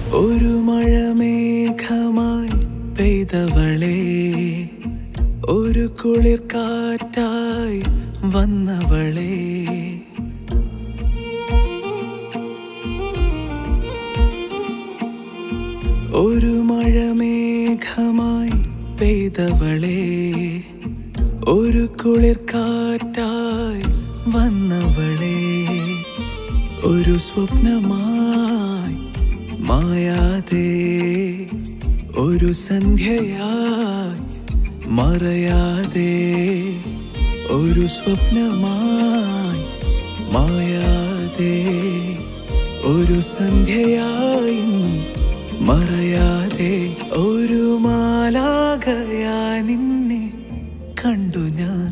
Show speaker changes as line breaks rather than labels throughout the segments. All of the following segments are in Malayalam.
ഒരു മഴമേഘമായി പെയ്തവളേ ഒരു കുളിർ കാറ്റായി വന്നവളേ ഒരു മഴമേഘമായി പെയ്തവളേ ഒരു കുളിർ കാറ്റായി വന്നവളേ ഒരു സ്വപ്നമായി മായാതെ ഒരു സന്ധ്യയായി മറയാതെ ഒരു സ്വപ്നമായി മായാതെ ഒരു സന്ധ്യയായും മറയാതെ ഒരു മാലാകയായി നിന്നെ കണ്ടു ഞാൻ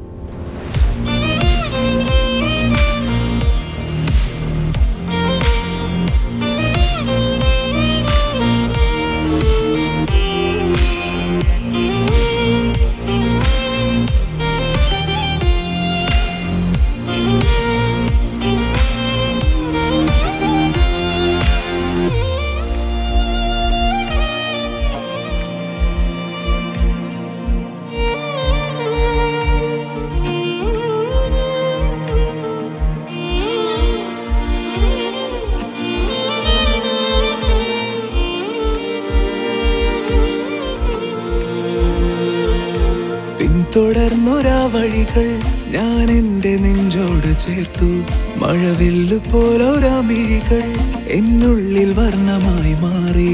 പിന്തുടർന്നൊരാ വഴികൾ ഞാൻ എന്റെ നെഞ്ചോട് ചേർത്തു മഴവില്ലു പോലൊരാ മിഴികൾ എന്നുള്ളിൽ വർണ്ണമായി മാറി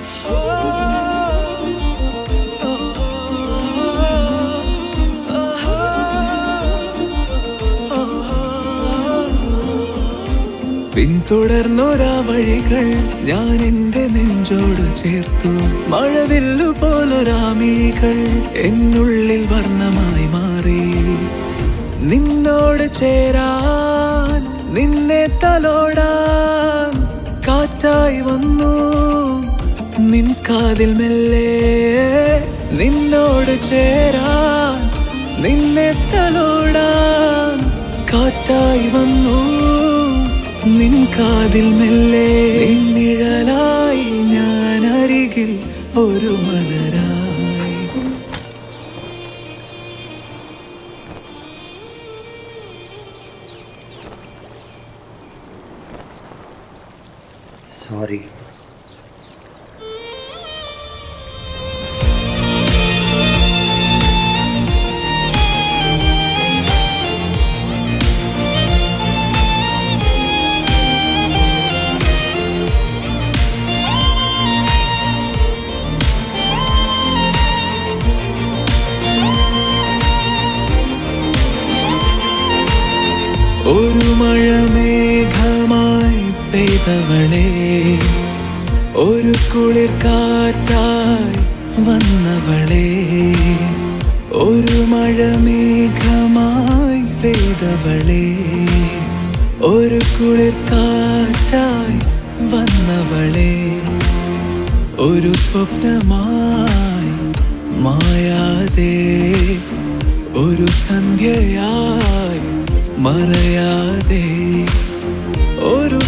പിന്തുടർന്നൊരാ വഴികൾ ഞാൻ എന്റെ നെഞ്ചോട് ചേർത്തു മഴവില്ലു പോലൊരാ മിഴികൾ എന്നുള്ളിൽ വർണ്ണമായി മാറി നിന്നോട് ചേരാൻ നിന്നെ തലോടാൻ കാറ്റായി വന്നു നിൻ കാതിൽ മെല്ലെ നിന്നോട് ചേരാൻ നിന്നെ തലോടാൻ കാറ്റായി വന്നു നിൻ കാതിൽ മെല്ലെ നിഴലായി ഞാൻ അരികിൽ ഒരു മലരായി
സോറി
ഒരു മഴമേഘമായി പെയ്തവളേ ഒരു കുളിർ കാറ്റായി വന്നവളേ ഒരു മഴമേഘമായി പെയ്തവളേ ഒരു കുളിർ കാറ്റായി വന്നവളേ ഒരു സ്വപ്നമായി മായാതെ ഒരു സന്ധ്യയായി മറയാതെ ഒരു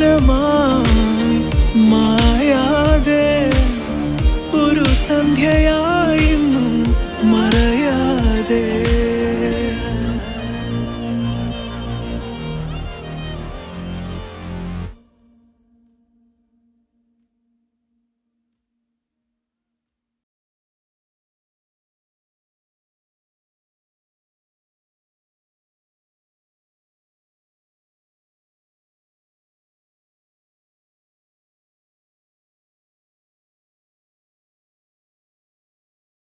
സ്വപ്നമായി മായാതെ ഒരു സന്ധ്യയായി